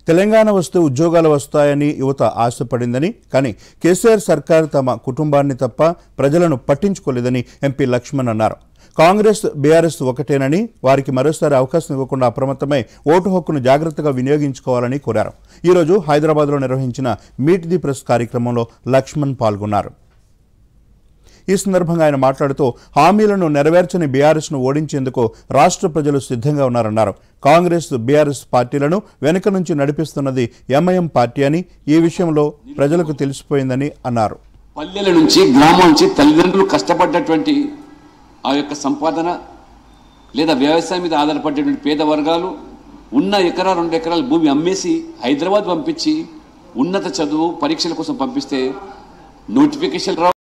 తెలంగాణ వస్తే ఉద్యోగాలు వస్తాయని యువత ఆశపడిందని కానీ కేసీఆర్ సర్కార్ తమ కుటుంబాన్ని తప్ప ప్రజలను పట్టించుకోలేదని ఎంపీ లక్ష్మణ్ అన్నారు కాంగ్రెస్ బీఆర్ఎస్ ఒకటేనని వారికి మరోసారి అవకాశం ఇవ్వకుండా అప్రమత్తమై ఓటు హక్కును జాగ్రత్తగా వినియోగించుకోవాలని కోరారు ఈరోజు హైదరాబాద్లో నిర్వహించిన మీట్ ది ప్రెస్ కార్యక్రమంలో లక్ష్మణ్ పాల్గొన్నారు ఈ సందర్భంగా ఆయన మాట్లాడుతూ హామీలను నెరవేర్చని బీఆర్ఎస్ను ఓడించేందుకు రాష్ట్ర ప్రజలు సిద్ధంగా ఉన్నారన్నారు కాంగ్రెస్ బీఆర్ఎస్ పార్టీలను వెనుక నుంచి నడిపిస్తున్నది ఎంఐఎం పార్టీ అని ఈ విషయంలో ప్రజలకు తెలిసిపోయిందని అన్నారు పల్లెల నుంచి గ్రామం నుంచి తల్లిదండ్రులు కష్టపడ్డటువంటి ఆ యొక్క సంపాదన లేదా వ్యవసాయం మీద ఆధారపడేటువంటి పేద వర్గాలు ఉన్న ఎకరా రెండు ఎకరాల భూమి అమ్మేసి హైదరాబాద్ పంపించి ఉన్నత చదువు పరీక్షల కోసం పంపిస్తే నోటిఫికేషన్ రావు